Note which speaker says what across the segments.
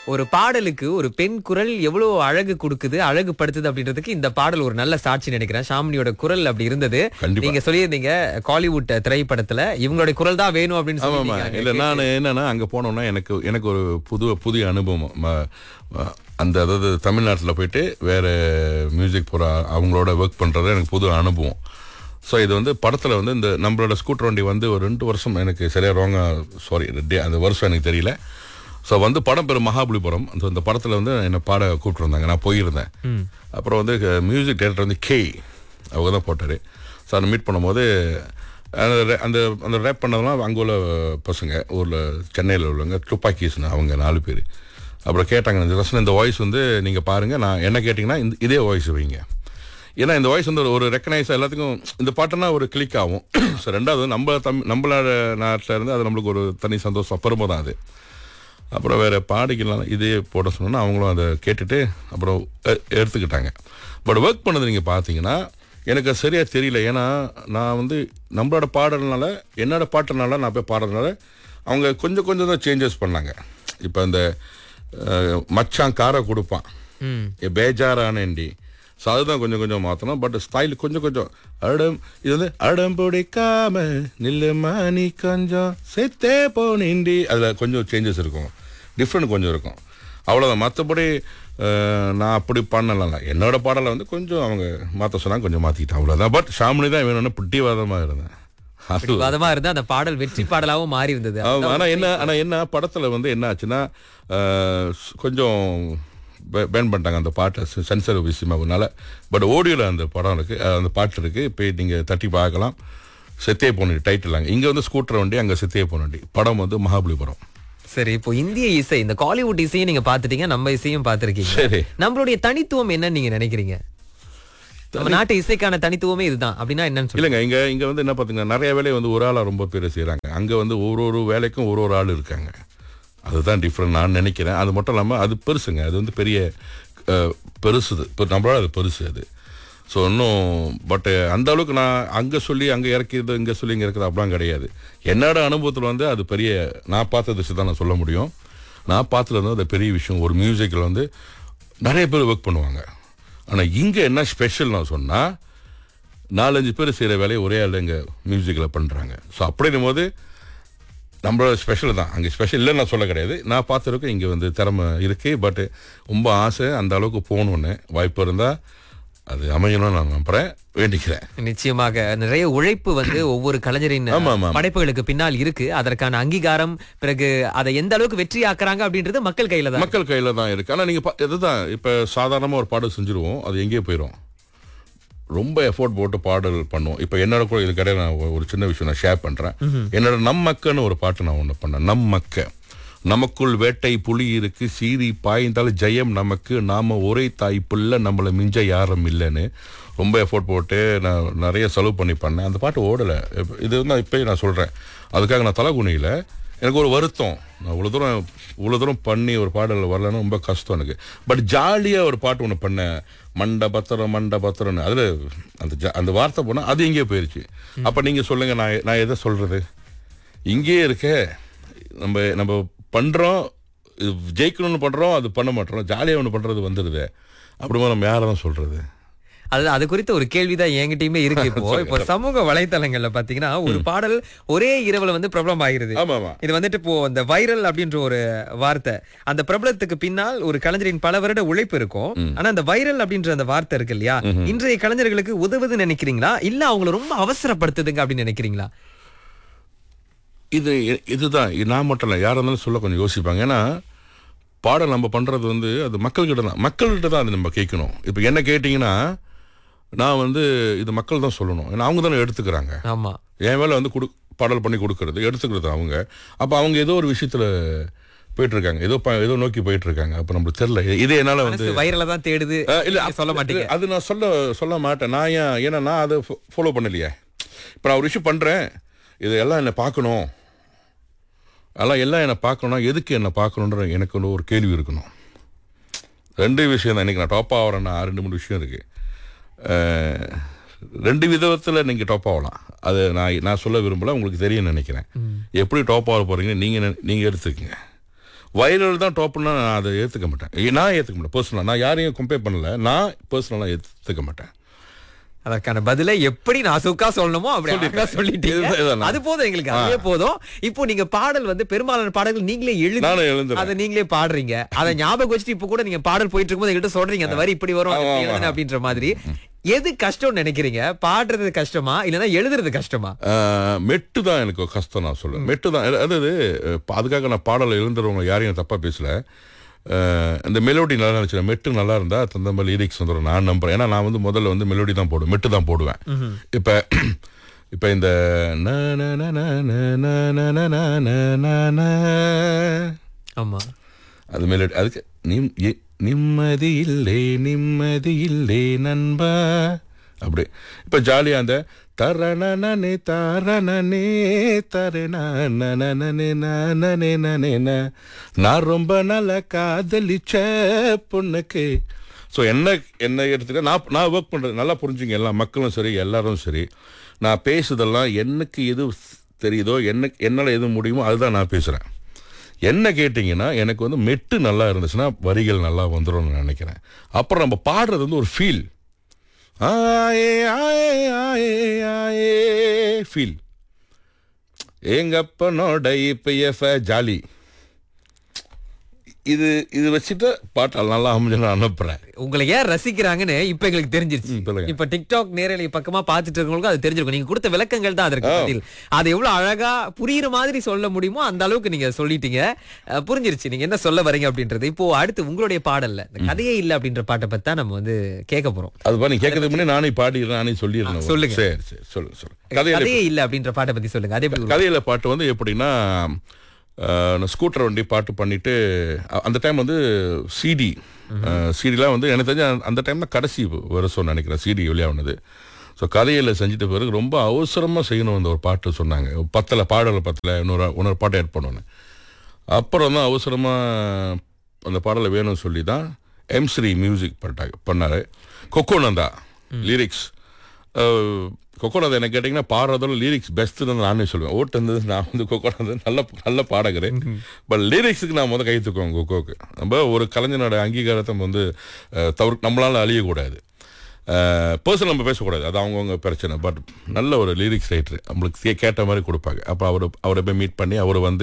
Speaker 1: ஒரு பாடலுக்கு ஒரு பெண் குரல் எவ்வளவு அழகு கொடுக்குது அழகு படுத்துது அப்படின்றதுக்கு இந்த பாடல் ஒரு நல்ல சாட்சி நினைக்கிறேன் ஷாமினியோட குரல் அப்படி இருந்தது
Speaker 2: கண்டிப்பா.
Speaker 1: நீங்க சொல்லியிருந்தீங்க காலிவுட் திரைப்படத்துல இவங்களுடைய குரல் தான் வேணும் அப்படின்னு
Speaker 2: ஆமாம்மா
Speaker 1: சொல்லியிருந்தீங்க.
Speaker 2: இல்லை நான் என்னன்னா அங்கே போனோன்னா எனக்கு எனக்கு ஒரு புது புதிய அனுபவம் ம- ம- அந்த அதாவது தமிழ்நாட்டில் போயிட்டு வேறு மியூசிக் போகிற அவங்களோட ஒர்க் பண்ணுறது எனக்கு புது அனுபவம் ஸோ இது வந்து படத்தில் வந்து இந்த நம்மளோட ஸ்கூட்டர் வண்டி வந்து ஒரு ரெண்டு வருஷம் எனக்கு சரியாக ரோங்க சாரி அந்த வருஷம் எனக்கு தெரியல ஸோ வந்து படம் பேர் மகாபலிபுரம் அந்த அந்த படத்தில் வந்து என்னை பாட கூப்பிட்டுருந்தாங்க நான் போயிருந்தேன் அப்புறம் வந்து மியூசிக் டைரக்டர் வந்து கே அவங்க தான் போட்டார் ஸோ அதை மீட் பண்ணும்போது அந்த re- அந்த அந்த ரேப் பண்ணதெல்லாம் அங்கே உள்ள பசங்க ஊரில் சென்னையில் உள்ளவங்க துப்பாக்கிஸ்னு அவங்க நாலு பேர் அப்புறம் கேட்டாங்க இந்த ரசன் இந்த வாய்ஸ் வந்து நீங்கள் பாருங்கள் நான் என்ன கேட்டிங்கன்னா இந்த இதே வாய்ஸ் வைங்க ஏன்னா இந்த வாய்ஸ் வந்து ஒரு- ஒரு ரெக்கனைஸ் எல்லாத்துக்கும் இந்த பாட்டுனா ஒரு கிளிக் ஆகும் ஸோ ரெண்டாவது நம்ம தம் நம்மளோட நாட்டில் இருந்து அது நம்மளுக்கு ஒரு தனி சந்தோஷம் பெருமை தான் அது அப்புறம் வேறு பாடிக்கலாம் இதே போட சொன்னோன்னா அவங்களும் அதை கேட்டுட்டு அப்புறம் எ- எடுத்துக்கிட்டாங்க பட் ஒர்க் பண்ணது நீங்கள் பார்த்தீங்கன்னா எனக்கு அது சரியாக தெரியல ஏன்னா நான் வந்து நம்மளோட பாடல்னால என்னோட பாட்டுனால நான் போய் பாடுறதுனால அவங்க கொஞ்சம் கொஞ்சம் தான் சேஞ்சஸ் பண்ணாங்க இப்போ இந்த அஹ், மச்சான் காரை கொடுப்பான்
Speaker 1: ம்.
Speaker 2: ஏ பேஜாரானேண்டி ஸோ அதுதான் கொஞ்சம் கொஞ்சம் மாற்றணும் பட் ஸ்டைல் கொஞ்சம் கொஞ்சம் அடம் இது வந்து அடம் பிடிக்காம நில்லுமா நீ கொஞ்சம் செத்தே போனிண்டி அதில் கொஞ்சம் சேஞ்சஸ் இருக்கும் டிஃப்ரெண்ட் கொஞ்சம் இருக்கும் அவ்வளோதான் மற்றபடி நான் அப்படி பண்ணலாம் என்னோட பாடலை வந்து கொஞ்சம் அவங்க மாற்ற சொன்னாங்க கொஞ்சம் மாற்றிக்கிட்டேன் அவ்வளோதான் பட் ஷாமினி தான் வேணும்னு பிடிவாதமாக இருந்தேன் அது
Speaker 1: விவாதமா இருந்தா அந்த பாடல் வெற்றி பாடலாவும் மாறி இருந்தது
Speaker 2: ஆமா, ஆனா என்ன ஆனா என்ன படத்துல வந்து என்ன ஆச்சுன்னா அஹ், கொஞ்சம் பேன் பண்ணிட்டாங்க அந்த பாட்டை சென்சர் விஷயமாகனால பட் ஓடியோல அந்த படம் இருக்கு அஹ், அந்த பாட்டு இருக்கு போய் நீங்க தட்டி பார்க்கலாம் செத்தே போன டைட்டில் இங்க வந்து ஸ்கூட்டர் வண்டி அங்க செத்தே போன வண்டி படம் வந்து மகாபலிபுரம்
Speaker 1: சரி இப்போ இந்திய இசை இந்த காலிவுட் இசையும் நீங்க பாத்துட்டீங்க நம்ம இசையும் பாத்திருக்கீங்க
Speaker 2: சரி
Speaker 1: நம்மளுடைய தனித்துவம் என்னன்னு நீங்க நினைக்கிறீங்க நம்ம நாட்டு இசைக்கான தனித்துவமே இதுதான் அப்படின்னா என்னன்னு சொல்லுங்க
Speaker 2: இல்லைங்க இங்க இங்க வந்து என்ன பாத்தீங்கன்னா நிறைய வேலையை வந்து ஒரு ஆளா ரொம்ப பேர் செய்றாங்க அங்க வந்து ஒரு ஒரு வேலைக்கும் ஒரு ஒரு ஆள் இருக்காங்க அதுதான் டிஃப்ரெண்ட் நான் நினைக்கிறேன் அது மட்டும் இல்லாமல் அது பெருசுங்க அது வந்து பெரிய அஹ், பெருசுது இப்போ நம்மளோட அது பெருசு அது ஸோ இன்னும் பட் அந்த அளவுக்கு நான் அங்கே சொல்லி அங்கே இறக்கிது இங்கே சொல்லி இங்கே இருக்கிறது அப்படிலாம் கிடையாது என்னோட அனுபவத்தில் வந்து அது பெரிய நான் பார்த்த விஷயம் தான் நான் சொல்ல முடியும் நான் பார்த்தது வந்து அது பெரிய விஷயம் ஒரு மியூசிக்கில் வந்து நிறைய பேர் ஒர்க் பண்ணுவாங்க ஆனால் இங்கே என்ன ஸ்பெஷல் நான் சொன்னால் நாலஞ்சு பேர் செய்கிற வேலையை ஒரே ஆள் இங்கே மியூசிக்கில் பண்ணுறாங்க ஸோ அப்படின்னும் போது நம்மளோட ஸ்பெஷல் தான் அங்கே ஸ்பெஷல் இல்லைன்னு நான் சொல்ல கிடையாது நான் பார்த்துருக்கேன் இங்கே வந்து திறமை இருக்குது பட் ரொம்ப ஆசை அந்த அளவுக்கு போகணுன்னு வாய்ப்பு இருந்தால் அது அமையணும்னு நான் நம்புகிறேன் வேண்டிக்கிறேன்
Speaker 1: நிச்சயமாக நிறைய உழைப்பு வந்து ஒவ்வொரு கலைஞரின்
Speaker 2: ஆமா, ஆமா.
Speaker 1: படைப்புகளுக்கு பின்னால் இருக்கு அதற்கான அங்கீகாரம் பிறகு அதை எந்த அளவுக்கு வெற்றி ஆக்குறாங்க அப்படின்றது மக்கள் கையில தான்
Speaker 2: மக்கள் கையில் தான் இருக்குது ஆனால் நீங்கள் இதுதான் இப்போ சாதாரணமாக ஒரு பாடல் செஞ்சுருவோம் அது எங்கேயோ போயிடும் ரொம்ப எஃபோர்ட் போட்டு பாடல் பண்ணுவோம் இப்போ என்னோட கூட இது கிடையாது நான் ஒரு- ஒரு சின்ன விஷயம் நான் ஷேர் பண்ணுறேன் என்னோட நம்மக்கன்னு ஒரு பாட்டு நான் ஒன்று பண்ணேன் நம்மக்க நமக்குள் வேட்டை புலி இருக்கு சீறி பாய்ந்தால் ஜெயம் நமக்கு நாம ஒரே தாய் புள்ள நம்மளை மிஞ்ச யாரும் இல்லைன்னு ரொம்ப எஃபோர்ட் போட்டு நான் நிறைய செலவு பண்ணி பண்ணேன் அந்த பாட்டு ஓடலை இது வந்து நான் இப்போயும் நான் சொல்கிறேன் அதுக்காக நான் தலை குனியில எனக்கு ஒரு வருத்தம் நான் இவ்வளோ தூரம் இவ்வளோ தூரம் பண்ணி ஒரு பாடல் வரலன்னு ரொம்ப கஷ்டம் எனக்கு பட் ஜாலியாக ஒரு பாட்டு ஒன்று பண்ணேன் மண்ட பத்திரம் மண்ட பத்திரம்னு அதில் அந்த ஜா- அந்த வார்த்தை போனால் அது எங்கேயோ போயிருச்சு அப்போ நீங்கள் சொல்லுங்கள் நான் நான் எதை சொல்கிறது இங்கேயே இருக்க நம்ம நம்ம பண்ணுறோம் இது ஜெயிக்கணும்னு பண்ணுறோம் அது பண்ண மாட்டோம் ஜாலியாக ஒன்று பண்ணுறது வந்துடுது அப்படிமா நம்ம யாரை தான் சொல்கிறது
Speaker 1: அது அது குறித்த ஒரு கேள்விதான் என்கிட்டயுமே இருக்கு இப்போ இப்போ சமூக வலைத்தளங்கள்ல பாத்தீங்கன்னா ஒரு பாடல் ஒரே இரவுல வந்து பிரபலம் ஆயிருது
Speaker 2: ஆமாம் ஆமாம்
Speaker 1: இது வந்துட்டு இப்போ இந்த வைரல் அப்படின்ற ஒரு வார்த்தை அந்த பிரபலத்துக்கு பின்னால் ஒரு கலைஞரின் பல வருட உழைப்பு இருக்கும் ஆனா அந்த வைரல் அப்படின்ற அந்த வார்த்தை இருக்கு இல்லையா இன்றைய கலைஞர்களுக்கு உதவுதுன்னு நினைக்கிறீங்களா இல்ல அவங்கள ரொம்ப அவசரப்படுத்துதுங்க அப்படின்னு நினைக்கிறீங்களா
Speaker 2: இது இதுதான் இது நான் மட்டும் இல்லை யாராக இருந்தாலும் சொல்ல கொஞ்சம் யோசிப்பாங்க ஏன்னா பாடம் நம்ம பண்ணுறது வந்து அது மக்கள்கிட்ட தான் மக்கள்கிட்ட தான் அது நம்ம கேட்கணும் இப்போ என்ன கேட்டிங்கன்னா நான் வந்து இது மக்கள் தான் சொல்லணும் ஏன்னா அவங்க தானே எடுத்துக்கிறாங்க
Speaker 1: ஆமா
Speaker 2: என் வேலை வந்து கொடு பாடல் பண்ணி கொடுக்கறது எடுத்துக்கிறது அவங்க அப்போ அவங்க ஏதோ ஒரு விஷயத்தில் போயிட்டு இருக்காங்க ஏதோ ப- ஏதோ நோக்கி போயிட்டு இருக்காங்க அப்போ நம்மளுக்கு தெரியல இது என்னால் வந்து
Speaker 1: வைரல தான் தேடுது
Speaker 2: அஹ் இல்ல
Speaker 1: நீங்க சொல்ல மாட்டீங்க
Speaker 2: அது நான் சொல்ல சொல்ல மாட்டேன் நான் ஏன் ஏன்னா நான் அதை ஃபாலோ பண்ணலையே இப்போ நான் ஒரு விஷயம் பண்ணுறேன் இது எல்லாம் என்னை பார்க்கணும் எல்லாம் எல்லாம் என்னை பார்க்கணும்னா எதுக்கு என்னை பார்க்கணுன்ற எனக்கு ஒரு- ஒரு கேள்வி இருக்கணும் ரெண்டு விஷயம் தான் இன்றைக்கி நான் டாப் ஆகிறேன்னா ரெண்டு மூணு விஷயம் இருக்குது ரெண்டு விதத்தில் நீங்கள் டாப் ஆகலாம் அது நான் நான் சொல்ல விரும்பல உங்களுக்கு தெரியும்னு நினைக்கிறேன் எப்படி டாப் ஆக போகிறீங்கன்னு நீங்கள் நீங்கள் எடுத்துக்கங்க வைரல் தான் டாப்னா நான் அதை ஏற்றுக்க மாட்டேன் ஏ, நான் ஏற்றுக்க மாட்டேன் பர்சனலாக நான் யாரையும் கம்பேர் பண்ணல நான் பர்சனலாக ஏற்றுக்க மாட்டேன்
Speaker 1: அதற்கான பதிலை எப்படி நாசுக்கா சொல்லணுமோ அப்படி அழகா சொல்லிட்டீங்க
Speaker 2: இதுதான், இதுதான்.
Speaker 1: அது போதும் எங்களுக்கு அதுவே போதும் இப்போ நீங்க பாடல் வந்து பெரும்பாலான பாடல்கள் நீங்களே எழுதி
Speaker 2: நானும் எழுதுறேன்.
Speaker 1: அதை நீங்களே பாடுறீங்க அதை ஞாபகம் வச்சுட்டு இப்போ கூட நீங்க பாடல் போயிட்டு இருக்கும்போது என்கிட்ட சொல்றீங்க அந்த வரி இப்படி வரும்
Speaker 2: ஆமா,
Speaker 1: இப்படி
Speaker 2: ஆமா.
Speaker 1: எழுதுனேன் அப்படின்ற மாதிரி எது கஷ்டம்னு நினைக்கிறீங்க பாடுறது கஷ்டமா இல்லைன்னா எழுதுறது கஷ்டமா
Speaker 2: ஆஹ், மெட்டு தான் எனக்கு கஷ்டம் நான் சொல்லுவேன் மெட்டு தான் அது- அதாவது அஹ், அதுக்காக நான் பாடல் எழுந்துறவங்க யாரையும் தப்பாக பேசல அஹ், இந்த மெலோடி நல்லா இருந்துச்சு மெட்டு நல்லா இருந்தா தந்த மாதிரி லிரிக்ஸ் வந்துடும் நான் நம்புறேன் ஏன்னா நான் வந்து முதல்ல வந்து மெலோடி தான் போடுவேன் மெட்டு தான் போடுவேன் இப்போ இப்போ இந்த ந, ந, ந, ந, ந, ந, ந, ந, ந, ந, ந, ந.
Speaker 1: ஆமா
Speaker 2: அது மெலோடி அதுக்கு நிம் எ- நிம்மதி இல்லை நிம்மதி இல்லை நண்பா அப்படி இப்போ ஜாலியாக அந்த தரணனே தாரணனே தரணனே நானே நானே நான் ரொம்ப நல்ல காதலிச்ச பொண்ணுக்கு ஸோ என்ன என்ன எடுத்துக்க நான் நான் ஒர்க் பண்ணுறது நல்லா புரிஞ்சுங்க எல்லா மக்களும் சரி எல்லாரும் சரி நான் பேசுதெல்லாம் எனக்கு எது தெரியுதோ என்ன என்னால் எது முடியுமோ அதுதான் நான் பேசுகிறேன் என்ன கேட்டிங்கன்னா எனக்கு வந்து மெட்டு நல்லா இருந்துச்சுன்னா வரிகள் நல்லா வந்துரும்னு நினைக்கிறேன் அப்புறம் நம்ம பாடுறது வந்து ஒரு ஃபீல் ஆயே ஆயே ஆயே ஆயே ஃபீல் எங்கப்பனோட இப்ப ஜாலி இது இது வச்சுட்டு பாட்டு நல்லா அமைஞ்சு நான் அனுப்புறேன்
Speaker 1: உங்களை ஏன் ரசிக்கிறாங்கன்னு இப்ப எங்களுக்கு தெரிஞ்சிருச்சு
Speaker 2: ம், சொல்லுங்க.
Speaker 1: இப்ப டிக்டாக் நேரலை பக்கமா பாத்துட்டு இருக்கவங்களுக்கு அது தெரிஞ்சிருக்கும் நீங்க கொடுத்த விளக்கங்கள் தான் அதற்கு பதில் அது எவ்வளவு அழகா புரியுற மாதிரி சொல்ல முடியுமோ அந்த அளவுக்கு நீங்க சொல்லிட்டீங்க அஹ், புரிஞ்சிருச்சு நீங்க என்ன சொல்ல வரீங்க அப்படின்றது இப்போ அடுத்து உங்களுடைய பாடல்ல இந்த கதையே இல்ல அப்படின்ற பாட்டை பத்தி தான் நம்ம வந்து கேட்க போறோம்
Speaker 2: அது பண்ணி கேட்கறதுக்கு முன்னாடி நானே பாடிடுறேன் நானே சொல்லிடுறேன்
Speaker 1: சொல்லுங்க.
Speaker 2: சரி சரி சொல்லுங்க சொல்லுங்க கதையில
Speaker 1: கதையே இல்ல அப்படின்ற பாட்டை பத்தி சொல்லுங்க அதே எப்படி
Speaker 2: கதையில பாட்டு வந்து எப்படின்னா அஹ், நான் ஸ்கூட்டர் வண்டி பாட்டு பண்ணிட்டு அ- அந்த டைம் வந்து சிடி சிடிலாம் வந்து எனக்கு தெரிஞ்ச அந்த- அந்த டைம் தான் கடைசி வருஷம் நினைக்கிறேன் சிடி வெளியானது ஸோ கதையில் செஞ்சுட்ட பிறகு ரொம்ப அவசரமாக செய்யணும் அந்த ஒரு பாட்டு சொன்னாங்க பத்தில் பாடல் பத்தில் இன்னொரு இன்னொரு பாட்டை ஆட் பண்ணோன்னு அப்புறம் தான் அவசரமாக அந்த பாடலை வேணும்னு சொல்லி தான் எம் ஸ்ரீ மியூசிக் பண்ணிட்டாங்க பண்ணார் கொக்கோனந்தா லிரிக்ஸ் கொக்கோனந்தா என்ன கேட்டிங்கன்னா பாடுறதோட லிரிக்ஸ் பெஸ்ட்டு தான் நானே சொல்லுவேன் ஓட்டு இருந்தது நான் வந்து கொக்கோனந்தா நல்ல நல்ல பாடகர் பட் லிரிக்ஸுக்கு நான் முதல் கை தூக்குவேன் கொக்கோக்கு நம்ம ஒரு கலைஞனோட அங்கீகாரத்தை நம்ம வந்து அஹ், தவிர நம்மளால் அழியக்கூடாது பர்சனல் நம்ம பேசக்கூடாது அது அவங்கவுங்க பிரச்சனை பட் நல்ல ஒரு லிரிக்ஸ் ரைட்டர் நம்மளுக்கு கே- கேட்ட மாதிரி கொடுப்பாங்க அப்போ அவர் அவரை போய் மீட் பண்ணி அவர் வந்து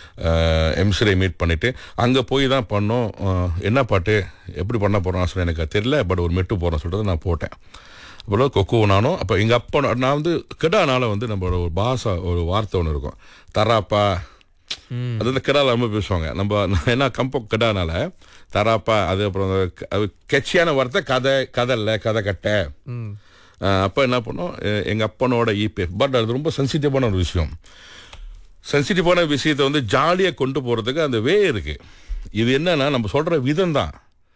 Speaker 2: எம்சிரை மீட் பண்ணிவிட்டு அங்கே போய் தான் பண்ணோம் அஹ், என்ன பாட்டு எப்படி பண்ண போகிறோம் சொல்லி எனக்கு தெரியல பட் ஒரு மெட்டு போகிறோம் சொல்லிட்டு நான் போட்டேன் அப்புறம் கொக்கு நானும் அப்போ எங்கள் அப்பா நான் வந்து கெடானால வந்து நம்மளோட ஒரு பாஷா ஒரு வார்த்தை ஒன்று இருக்கும் தராப்பா அது வந்து கிடால ரொம்ப பேசுவாங்க நம்ம நான் என்ன கம்போ கிடானால தராப்பா அது அப்புறம் அந்த க- அது கெச்சியான வார்த்தை கதை கதை இல்லை கதை கட்டை
Speaker 1: ம்.
Speaker 2: அப்போ என்ன பண்ணோம் எ- எங்க அப்பனோட இபிஎஃப் பட் அது ரொம்ப சென்சிட்டிவான ஒரு விஷயம் சென்சிட்டிவான விஷயத்தை வந்து ஜாலியாக கொண்டு போகிறதுக்கு அந்த வே இருக்கு இது என்னன்னா நம்ம சொல்கிற விதம் தான்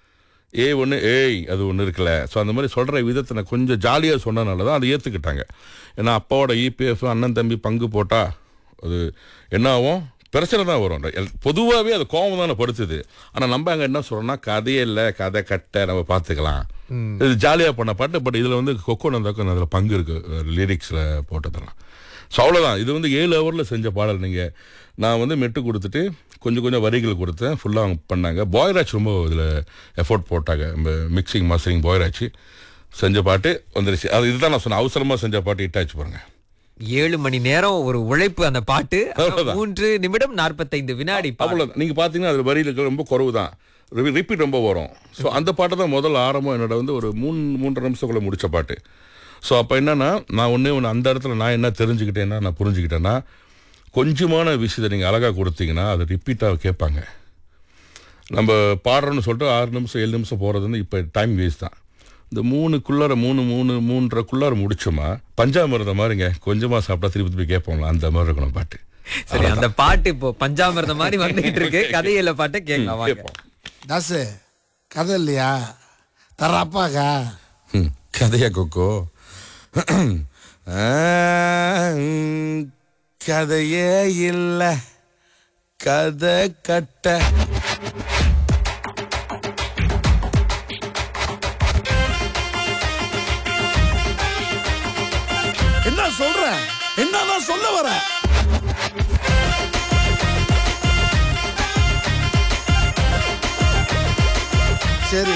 Speaker 2: ஏ ஒன்று ஏய் அது ஒன்று இருக்குல்ல ஸோ அந்த மாதிரி சொல்கிற விதத்தை நான் கொஞ்சம் ஜாலியாக சொன்னனால தான் அதை ஏற்றுக்கிட்டாங்க ஏன்னா அப்பாவோட இபிஎஃப் அண்ணன் தம்பி பங்கு போட்டால் அது என்ன ஆகும் பிரச்சனை தான் வரும் பொதுவாகவே அது கோபம் தானே படுத்துது ஆனால் நம்ம அங்கே என்ன சொல்கிறோம்னா கதையே இல்லை கதை கட்டை நம்ம பார்த்துக்கலாம் இது ஜாலியாக பண்ண பாட்டு பட் இதில் வந்து கொக்கோ நந்தாக்கும் அதில் பங்கு இருக்குது லிரிக்ஸில் போட்டதெல்லாம் ஸோ அவ்வளோதான் இது வந்து ஏழு ஹவரில் செஞ்ச பாடல் நீங்கள் நான் வந்து மெட்டு கொடுத்துட்டு கொஞ்சம் கொஞ்சம் வரிகள் கொடுத்தேன் ஃபுல்லாக அவங்க பண்ணாங்க பாய்ராஜ் ரொம்ப இதில் எஃபோர்ட் போட்டாங்க மிக்சிங் மாஸ்டரிங் பாய்ராஜ் செஞ்ச பாட்டு வந்துருச்சு அது இதுதான் நான் சொன்னேன் அவசரமாக செஞ்ச பாட்டு இட்டாச்சு பாருங்க
Speaker 1: ஏழு மணி நேரம் ஒரு உழைப்பு அந்த பாட்டு
Speaker 2: அவ்வளவுதான்.
Speaker 1: மூன்று நிமிடம் நாற்பத்தைந்து வினாடி பாட்டு.
Speaker 2: அவ்வளோ நீங்கள் பார்த்தீங்கன்னா அது வரிகளுக்கு ரொம்ப குறவு தான் ரிப்பீட் ரொம்ப வரும் ஸோ அந்த பாட்டு தான் முதல்ல ஆரம்பம் என்னோட வந்து ஒரு மூணு மூன்றரை நிமிஷத்துக்குள்ள முடிச்ச பாட்டு ஸோ அப்போ என்னன்னா நான் ஒன்றே ஒன்று அந்த இடத்துல நான் என்ன தெரிஞ்சுக்கிட்டேன்னா நான் புரிஞ்சுக்கிட்டேன்னா கொஞ்சமான விஷயத்தை நீங்கள் அழகாக கொடுத்தீங்கன்னா அதை ரிப்பீட்டாக கேட்பாங்க நம்ம பாடுறோன்னு சொல்லிட்டு ஆறு நிமிஷம் ஏழு நிமிஷம் போகிறது வந்து இப்போ டைம் வேஸ்ட் தான் இந்த மூணுக்குள்ளார மூணு மூணு மூன்றரைக்குள்ளார முடிச்சோமா பஞ்சாமிரதம் மாதிரிங்க கொஞ்சமாக சாப்பிட்டா திருப்பி திருப்பி கேட்போம்ல அந்த மாதிரி இருக்கணும் பாட்டு
Speaker 1: சரி அந்த பாட்டு இப்போ பஞ்சாமிர்தம் மாதிரி வந்துகிட்டு இருக்கு கதையில பாட்டை கேட்கலாம் வாங்க
Speaker 2: கேட்போம்
Speaker 3: தாசு கதை இல்லையா தராப்பாக்கா
Speaker 2: ம், கதையா கொக்கோ ஆ, ம், கதையே இல்ல கதை கட்ட
Speaker 3: என்ன சொல்ற என்னதான் சொல்ல வர சரி